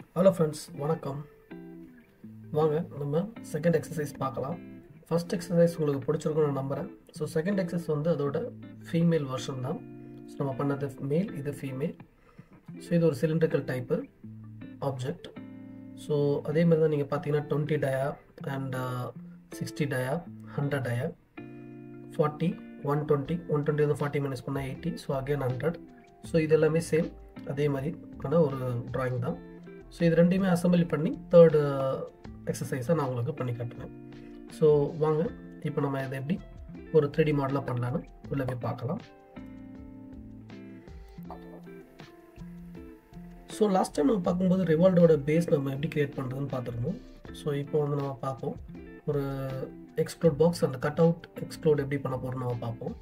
Hello friends வணக்கம் வாங்க நம்ம செகண்ட் எக்ஸசைஸ் பார்க்கலாம் ஃபர்ஸ்ட் எக்ஸசைஸ் உங்களுக்கு பிடிச்சிருக்கும்னு நான் நம்புகிறேன் ஸோ செகண்ட் எக்ஸசைஸ் வந்து அதோட ஃபீமேல் வெர்ஷன் தான் ஸோ நம்ம பண்ணது மேல் இது ஃபீமேல் ஸோ இது ஒரு சிலிண்ட்ரிக்கல் டைப்பு ஆப்ஜெக்ட் ஸோ அதே மாதிரி தான் நீங்கள் பார்த்தீங்கன்னா twenty dia and sixty dia hundred dia forty one twenty one twenty வந்து ஃபார்ட்டி மைனஸ் பண்ணால் eighty so again hundred so இது எல்லாமே சேம் அதே மாதிரி ஆன ஒரு ட்ராயிங் தான் ஸோ இது ரெண்டையுமே அசம்பிள் பண்ணி தேர்டு எக்ஸசைஸாக நான் உங்களுக்கு பண்ணி காட்டுறேன் ஸோ வாங்க இப்போ நம்ம இதை எப்படி ஒரு த்ரீ மாடலாக பண்ணலான்னு உள்ள போய் பார்க்கலாம் ஸோ லாஸ்ட் டைம் நம்ம பார்க்கும்போது ரிவால்டோட பேஸ் நம்ம எப்படி கிரியேட் பண்ணுறதுன்னு பார்த்துருந்தோம் ஸோ இப்போ வந்து நம்ம பார்ப்போம் ஒரு எக்ஸ்ப்ளோட் பாக்ஸ் அந்த கட் அவுட் எக்ஸ்ப்ளோட் எப்படி பண்ண போகிறோம் நம்ம பார்ப்போம்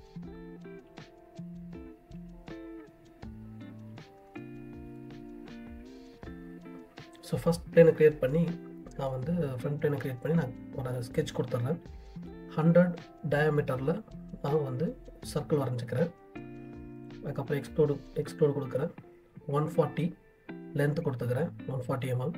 ஸோ ஃபஸ்ட் பிளேனை க்ரியேட் பண்ணி நான் வந்து ஃப்ரண்ட் பிளேனை க்ரியேட் பண்ணி நான் ஒரு ஸ்கெட்ச் கொடுத்துட்றேன் ஹண்ட்ரட் டயாமீட்டரில் நான் வந்து சர்க்கிள் வரைஞ்சிக்கிறேன் அதுக்கப்புறம் எக்ஸ்ப்ளோடு எக்ஸ்ப்ளோடு கொடுக்குறேன் ஒன் ஃபார்ட்டி லென்த் கொடுத்துக்கிறேன் ஒன் ஃபார்ட்டி எம்எம்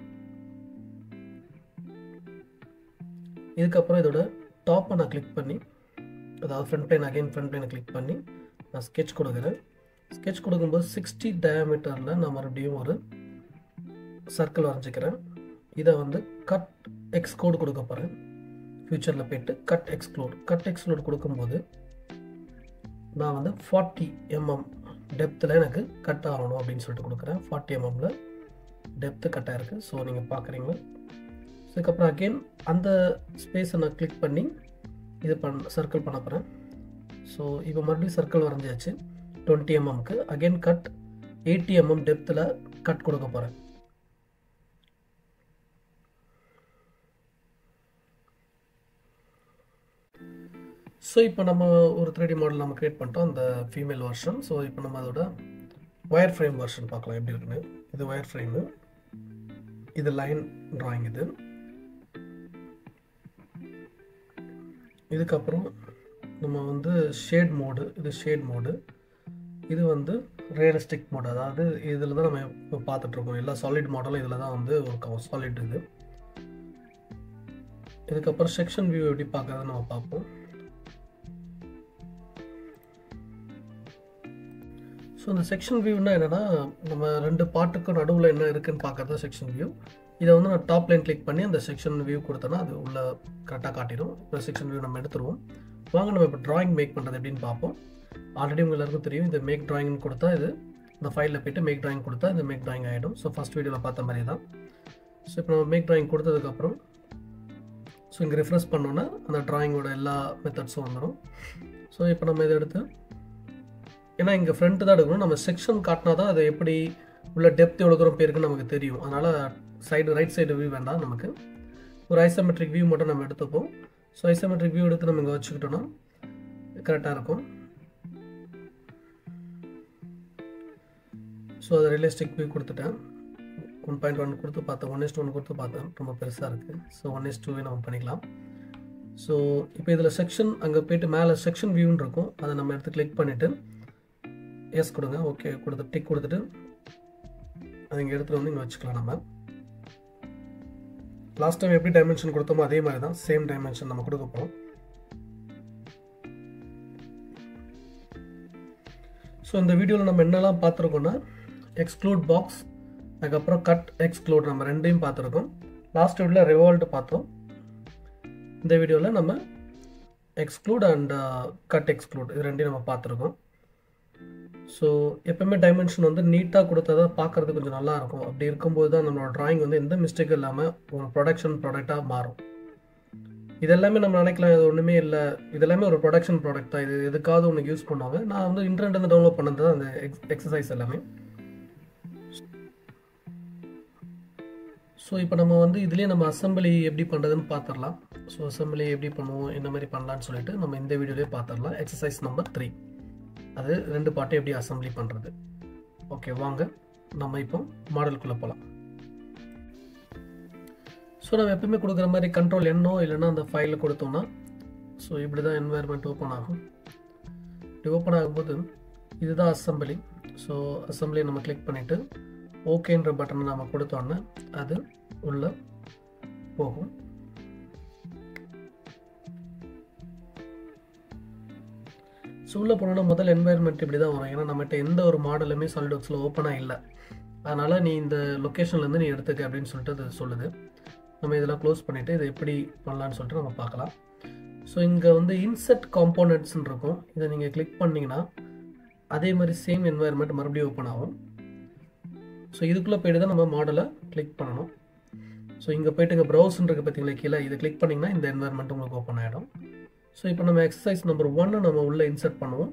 இதுக்கப்புறம் இதோட டாப்பை நான் கிளிக் பண்ணி அதாவது ஃப்ரண்ட் பிளேன் அகைன் ஃப்ரண்ட் பிளேனை கிளிக் பண்ணி நான் ஸ்கெட்ச் கொடுக்குறேன் ஸ்கெட்ச் கொடுக்கும்போது சிக்ஸ்டி டயாமீட்டரில் நான் மறுபடியும் ஒரு சர்க்கிள் வரைஞ்சிக்கிறேன் இதை வந்து கட் எக்ஸ்க்ளோடு கொடுக்க போகிறேன் ஃப்யூச்சரில் போயிட்டு கட் எக்ஸ்க்ளோட் கட் எக்ஸ்க்ளோட் கொடுக்கும்போது நான் வந்து ஃபார்ட்டி எம்எம் டெப்த்தில் எனக்கு கட் ஆகணும் அப்படின்னு சொல்லிட்டு கொடுக்குறேன் ஃபார்ட்டி எம்எம்மில் டெப்த்து கட் ஆகிருக்கு ஸோ நீங்கள் பார்க்குறீங்களா அதுக்கப்புறம் அகெயின் அந்த ஸ்பேஸை நான் கிளிக் பண்ணி இது பண்ண சர்க்கிள் பண்ண போகிறேன் ஸோ இப்போ மறுபடியும் சர்க்கிள் வரைஞ்சாச்சு டுவெண்ட்டி எம்எம்க்கு அகெயின் கட் எயிட்டி எம்எம் டெப்த்தில் கட் கொடுக்க போகிறேன் ஸோ இப்போ நம்ம ஒரு த்ரீ மாடல் நம்ம க்ரியேட் பண்ணிட்டோம் அந்த ஃபீமேல் வெர்ஷன் ஸோ இப்போ நம்ம அதோட ஒயர் ஃப்ரேம் வெர்ஷன் பார்க்கலாம் எப்படி இருக்குன்னு இது ஒயர் ஃப்ரேமு இது லைன் ட்ராயிங் இது இதுக்கப்புறம் நம்ம வந்து ஷேட் மோடு இது ஷேட் மோடு இது வந்து ரியலிஸ்டிக் மோடு அதாவது இதில் தான் நம்ம இப்போ பார்த்துட்ருக்கோம் எல்லா சாலிட் மாடலும் இதில் தான் வந்து ஒரு சாலிட் இது இதுக்கப்புறம் செக்ஷன் வியூ எப்படி பார்க்குறதுன்னு நம்ம பார்ப்போம் ஸோ இந்த செக்ஷன் வியூனா என்னென்னா நம்ம ரெண்டு பாட்டுக்கும் நடுவில் என்ன இருக்குன்னு பார்க்குறது தான் செக்ஷன் வியூ இதை வந்து நான் டாப் லைன் கிளிக் பண்ணி அந்த செக்ஷன் வியூ கொடுத்தேன்னா அது உள்ள கரெக்டாக காட்டிடும் இப்போ செக்ஷன் வியூ நம்ம எடுத்துருவோம் வாங்க நம்ம இப்போ ட்ராயிங் மேக் பண்ணுறது எப்படின்னு பார்ப்போம் ஆல்ரெடி உங்க எல்லாருக்கும் தெரியும் இந்த மேக் ட்ராயிங்னு கொடுத்தா இது இந்த ஃபைலில் போய்ட்டு மேக் ட்ராயிங் கொடுத்தா இந்த மேக் ட்ராயிங் ஆகிடும் ஸோ ஃபஸ்ட் வீடியோவில் பார்த்த மாதிரி தான் ஸோ இப்போ நம்ம மேக் ட்ராயிங் கொடுத்ததுக்கப்புறம் ஸோ இங்கே ரெஃப்ரெஷ் பண்ணோன்னா அந்த ட்ராயிங்கோட எல்லா மெத்தட்ஸும் வந்துடும் ஸோ இப்போ நம்ம இதை எடுத்து ஏன்னா இங்கே ஃப்ரண்ட் தான் எடுக்கணும் நம்ம செக்ஷன் காட்டினா தான் அது எப்படி உள்ள டெப்த் எவ்வளோ தூரம் போயிருக்குன்னு நமக்கு தெரியும் அதனால் சைடு ரைட் சைடு வியூ வேண்டாம் நமக்கு ஒரு ஐசோமெட்ரிக் வியூ மட்டும் நம்ம எடுத்துப்போம் ஸோ ஐசோமெட்ரிக் வியூ எடுத்து நம்ம இங்கே வச்சுக்கிட்டோன்னா கரெக்டாக இருக்கும் ஸோ அது ரியலிஸ்டிக் வியூ கொடுத்துட்டேன் ஒன் பாயிண்ட் ஒன் கொடுத்து பார்த்தேன் ஒன் இஸ்ட் ஒன் கொடுத்து பார்த்தேன் ரொம்ப பெருசாக இருக்குது ஸோ ஒன் இஸ் டூவே நம்ம பண்ணிக்கலாம் ஸோ இப்போ இதில் செக்ஷன் அங்கே போயிட்டு மேலே செக்ஷன் வியூன்னு இருக்கும் அதை நம்ம எடுத்து கிளிக் பண்ணிவிட்டு எஸ் கொடுங்க ஓகே கொடுத்து டிக் கொடுத்துட்டு அது இங்கே எடுத்துகிட்டு வந்து இங்கே வச்சுக்கலாம் நம்ம லாஸ்ட் டைம் எப்படி டைமென்ஷன் கொடுத்தோமோ அதே மாதிரி தான் சேம் டைமென்ஷன் நம்ம கொடுக்க போகிறோம் ஸோ இந்த வீடியோவில் நம்ம என்னெல்லாம் பார்த்துருக்கோம்னா எக்ஸ்க்ளூட் பாக்ஸ் அதுக்கப்புறம் கட் எக்ஸ்க்ளூட் நம்ம ரெண்டையும் பார்த்துருக்கோம் லாஸ்ட் வீடியோவில் ரிவால்ட் பார்த்தோம் இந்த வீடியோவில் நம்ம எக்ஸ்க்ளூட் அண்ட் கட் எக்ஸ்க்ளூட் இது ரெண்டையும் நம்ம பார்த்துருக்கோம் ஸோ எப்பவுமே டைமென்ஷன் வந்து நீட்டாக கொடுத்தா பார்க்குறது கொஞ்சம் நல்லா இருக்கும் அப்படி இருக்கும்போது தான் நம்மளோட ட்ராயிங் வந்து எந்த மிஸ்டேக்கும் இல்லாமல் ஒரு ப்ரொடக்ஷன் ப்ராடக்டாக மாறும் இதெல்லாமே நம்ம நினைக்கலாம் இது ஒன்றுமே இல்லை இதெல்லாமே ஒரு ப்ரொடக்ஷன் ப்ராடக்ட் தான் இது எதுக்காவது ஒன்று யூஸ் பண்ணுவாங்க நான் வந்து இன்டர்நெட் டவுன்லோட் பண்ணது தான் அந்த எக்ஸ் எக்ஸசைஸ் எல்லாமே ஸோ இப்போ நம்ம வந்து இதுலேயே நம்ம அசம்பிளி எப்படி பண்ணுறதுன்னு பார்த்துடலாம் ஸோ அசம்பிளி எப்படி பண்ணுவோம் என்ன மாதிரி பண்ணலான்னு சொல்லிட்டு நம்ம இந்த வீடியோலேயே பார்த்துடலாம் எக்ஸசைஸ் நம்பர் த்ரீ அது ரெண்டு பாட்டும் எப்படி அசம்பிளி பண்ணுறது ஓகே வாங்க நம்ம இப்போ மாடலுக்குள்ளே போகலாம் ஸோ நம்ம எப்பவுமே கொடுக்குற மாதிரி கண்ட்ரோல் என்னோ இல்லைன்னா அந்த ஃபைலில் கொடுத்தோம்னா ஸோ இப்படி தான் என்வாயர்மெண்ட் ஓப்பன் ஆகும் இப்படி ஓப்பன் ஆகும்போது இதுதான் அசம்பிளி ஸோ அசம்பிளி நம்ம கிளிக் பண்ணிவிட்டு ஓகேன்ற பட்டனை நம்ம கொடுத்தோன்னே அது உள்ள போகும் ஸோ உள்ளே போனோன்னா முதல் என்வாயர்மெண்ட் இப்படி தான் வரும் ஏன்னா நம்மகிட்ட எந்த ஒரு மாடலுமே சாலிடாக்ஸில் ஓப்பனாக இல்லை அதனால் நீ இந்த லொக்கேஷன்லேருந்து நீ எடுத்துக்க அப்படின்னு சொல்லிட்டு அது சொல்லுது நம்ம இதெல்லாம் க்ளோஸ் பண்ணிவிட்டு இதை எப்படி பண்ணலான்னு சொல்லிட்டு நம்ம பார்க்கலாம் ஸோ இங்கே வந்து இன்செட் காம்போனன்ட்ஸ்னு இருக்கும் இதை நீங்கள் கிளிக் பண்ணிங்கன்னா அதே மாதிரி சேம் என்வாயர்மெண்ட் மறுபடியும் ஓப்பன் ஆகும் ஸோ இதுக்குள்ளே போய்ட்டு தான் நம்ம மாடலை கிளிக் பண்ணணும் ஸோ இங்கே போயிட்டு இங்கே ப்ரௌஸ்ன்னு இருக்குது பார்த்தீங்களா கீழே இதை கிளிக் பண்ணிங்கன்னா இந்த என்வாயர்மெண்ட் உங்களுக்கு ஓப்பன் ஆகிடும் ஸோ இப்போ நம்ம எக்ஸசைஸ் நம்பர் ஒன்னை நம்ம உள்ளே இன்சர்ட் பண்ணுவோம்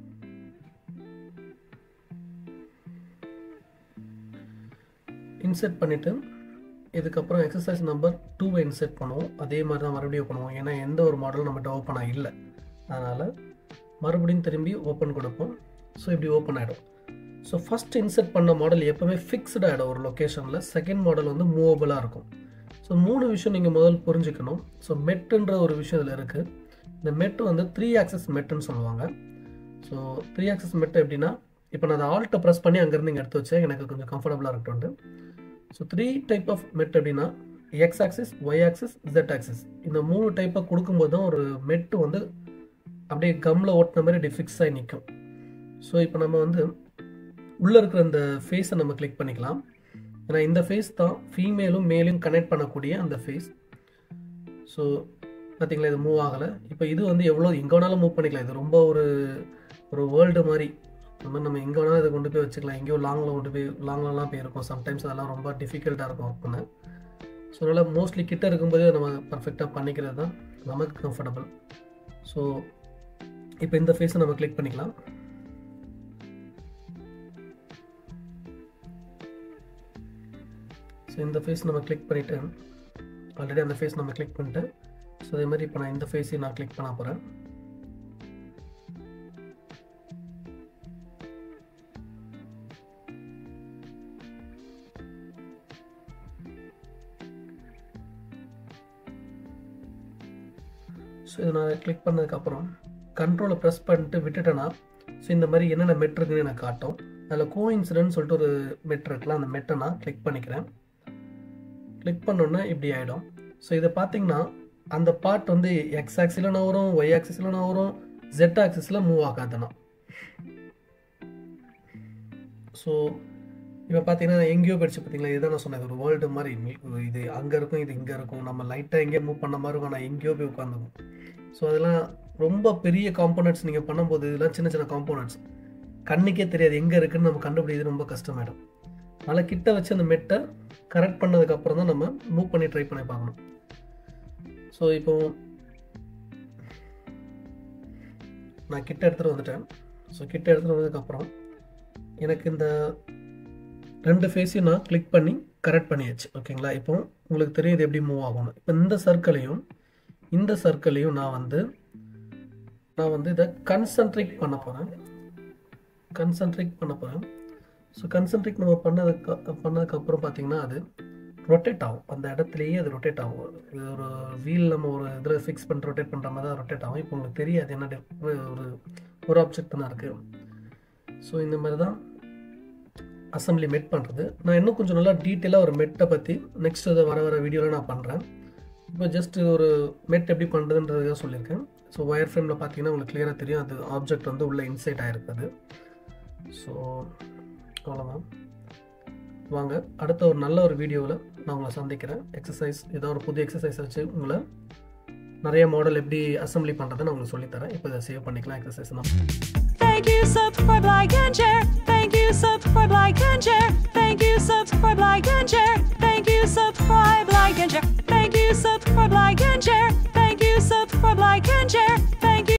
இன்சர்ட் பண்ணிவிட்டு இதுக்கப்புறம் எக்ஸசைஸ் நம்பர் டூவை இன்சர்ட் பண்ணுவோம் அதே மாதிரி தான் மறுபடியும் பண்ணுவோம் ஏன்னா எந்த ஒரு மாடலும் நம்மகிட்ட ஓப்பனாக இல்லை அதனால் மறுபடியும் திரும்பி ஓப்பன் கொடுப்போம் ஸோ இப்படி ஓப்பன் ஆகிடும் ஸோ ஃபஸ்ட் இன்சர்ட் பண்ண மாடல் எப்போவுமே ஃபிக்ஸ்டு ஆகிடும் ஒரு லொக்கேஷனில் செகண்ட் மாடல் வந்து மூவபுளாக இருக்கும் ஸோ மூணு விஷயம் நீங்கள் முதல் புரிஞ்சுக்கணும் ஸோ மெட்டுன்ற ஒரு விஷயம் இதில் இருக்குது இந்த மெட்டு வந்து த்ரீ ஆக்சஸ் மெட்டுன்னு சொல்லுவாங்க ஸோ த்ரீ ஆக்சஸ் மெட்டு எப்படின்னா இப்போ நான் அதை ஆல்ட்டை ப்ரெஸ் பண்ணி அங்கேருந்து இங்கே எடுத்து வச்சேன் எனக்கு கொஞ்சம் கம்ஃபர்டபுளாக இருக்கட்டும் so three type of mate அப்படின்னா X axis Y axis Z axis இந்த மூணு டைப்பாக கொடுக்கும்போது தான் ஒரு மெட்டு வந்து அப்படியே கம்மில் ஓட்டின மாதிரி அப்படி ஃபிக்ஸ் ஆகி நிற்கும் ஸோ இப்போ நம்ம வந்து உள்ளே இருக்கிற இந்த ஃபேஸை நம்ம கிளிக் பண்ணிக்கலாம் ஏன்னா இந்த ஃபேஸ் தான் ஃபீமேலும் மேலும் கனெக்ட் பண்ணக்கூடிய அந்த ஃபேஸ் ஸோ பார்த்தீங்களா இது மூவ் ஆகலை இப்போ இது வந்து எவ்வளோ எங்கே வேணாலும் மூவ் பண்ணிக்கலாம் இது ரொம்ப ஒரு ஒரு வேர்ல்டு மாதிரி இந்த மாதிரி நம்ம எங்கே வேணாலும் இதை கொண்டு போய் வச்சுக்கலாம் எங்கேயோ லாங்கில் கொண்டு போய் லாங்லலாம் போயிருக்கும் சம்டைம்ஸ் அதெல்லாம் ரொம்ப டிஃபிகல்ட்டாக இருக்கும் ஒர்க் பண்ண ஸோ அதனால் மோஸ்ட்லி கிட்ட இருக்கும்போதே நம்ம பர்ஃபெக்டாக பண்ணிக்கிறது தான் நமக்கு கம்ஃபர்டபுள் ஸோ இப்போ இந்த ஃபேஸை நம்ம கிளிக் பண்ணிக்கலாம் ஸோ இந்த ஃபேஸ் நம்ம கிளிக் பண்ணிவிட்டு ஆல்ரெடி அந்த ஃபேஸ் நம்ம கிளிக் பண்ணிட்டு ஸோ அதே மாதிரி இப்போ நான் இந்த ஃபேஸையும் நான் கிளிக் பண்ண போகிறேன் ஸோ இதை நான் கிளிக் பண்ணதுக்கப்புறம் கண்ட்ரோலை ப்ரெஸ் பண்ணிட்டு விட்டுட்டேன்னா ஸோ இந்த மாதிரி என்னென்ன மெட் இருக்குன்னு எனக்கு காட்டும் அதில் கோ இன்சிடென்ட் சொல்லிட்டு ஒரு மெட் இருக்குல்ல அந்த மெட்டை நான் கிளிக் பண்ணிக்கிறேன் கிளிக் பண்ணோன்னே இப்படி ஆகிடும் ஸோ இதை பார்த்தீங்கன்னா அந்த பார்ட் வந்து எக்ஸ் ஆக்சிஸில் நவரும் ஒய் ஆக்சிஸில் நவரும் ஜெட் ஆக்சிஸில் மூவ் ஆகாதுன்னா ஸோ இப்போ பார்த்தீங்கன்னா எங்கேயோ போயிடுச்சு பார்த்தீங்களா இதுதான் நான் சொன்னேன் ஒரு வேர்ல்டு மாதிரி இது அங்கே இருக்கும் இது இங்கே இருக்கும் நம்ம லைட்டாக எங்கேயோ மூவ் பண்ண மாதிரி இருக்கும் நான் எங்கேயோ போய் உட்காந்துக்கும் ஸோ அதெல்லாம் ரொம்ப பெரிய காம்போனன்ட்ஸ் நீங்கள் பண்ணும்போது இதெல்லாம் சின்ன சின்ன காம்போனன்ட்ஸ் கண்ணுக்கே தெரியாது எங்கே இருக்குன்னு நம்ம கண்டுபிடிக்கிறது ரொம்ப கஷ்டமாயிடும் அதனால் கிட்ட வச்சு அந்த மெட்டை கரெக்ட் பண்ணதுக்கப்புறம் தான் நம்ம மூவ் பண்ணி ட்ரை பண்ணி பார்க்கணும் ஸோ இப்போ நான் கிட்ட எடுத்துகிட்டு வந்துட்டேன் ஸோ கிட்ட எடுத்துகிட்டு வந்ததுக்கப்புறம் எனக்கு இந்த ரெண்டு ஃபேஸையும் நான் கிளிக் பண்ணி கரெக்ட் பண்ணியாச்சு ஓகேங்களா இப்போ உங்களுக்கு தெரியும் இது எப்படி மூவ் ஆகணும் இப்போ இந்த சர்க்கிளையும் இந்த சர்க்கிளையும் நான் வந்து நான் வந்து இதை கன்சன்ட்ரேட் பண்ண போகிறேன் கன்சன்ட்ரேட் பண்ண போகிறேன் ஸோ கன்சன்ட்ரேட் நம்ம பண்ணதுக்கு பண்ணதுக்கப்புறம் பார்த்தீங்கன்னா அது ரொட்டேட் ஆகும் அந்த இடத்துலையே அது ரொட்டேட் ஆகும் இது ஒரு வீல் நம்ம ஒரு இதில் ஃபிக்ஸ் பண்ணி ரொட்டேட் பண்ணுற மாதிரி தான் ரொட்டேட் ஆகும் இப்போ உங்களுக்கு தெரியாது என்ன diff- ஒரு ஒரு ஆப்ஜெக்ட் தான் இருக்குது ஸோ இந்த மாதிரி தான் அசம்பிளி மெட் பண்ணுறது நான் இன்னும் கொஞ்சம் நல்லா டீட்டெயிலாக ஒரு மெட்டை பற்றி நெக்ஸ்ட் இதை வர வர வீடியோவில் நான் பண்ணுறேன் இப்போ ஜஸ்ட் ஒரு மெட் எப்படி பண்ணுறதுன்றதுக்காக சொல்லியிருக்கேன் ஸோ ஒயர் ஃப்ரேமில் பார்த்தீங்கன்னா உங்களுக்கு கிளியராக தெரியும் அது ஆப்ஜெக்ட் வந்து உள்ளே இன்சைட் ஆகிருக்குது ஸோ அவ்வளோதான் வாங்க அடுத்த ஒரு நல்ல ஒரு வீடியோவில் நான் உங்களை சந்திக்கிறேன் எக்ஸசைஸ் ஏதோ ஒரு புது எக்ஸசைஸ் வச்சு உங்களை நிறைய மாடல் எப்படி அசம்பிளி பண்ணுறதை நான் உங்களுக்கு சொல்லித்தரேன் இப்போ இதை சேவ் பண்ணிக்கலாம் எக்ஸசைஸ் தான் Thank you, subscribe, like, and share. Thank you, subscribe, like, and share. Thank you, subscribe, like, and share. Thank you, subscribe, like, and share. Thank you, subscribe, like, and share. Thank you, subscribe, like, and share.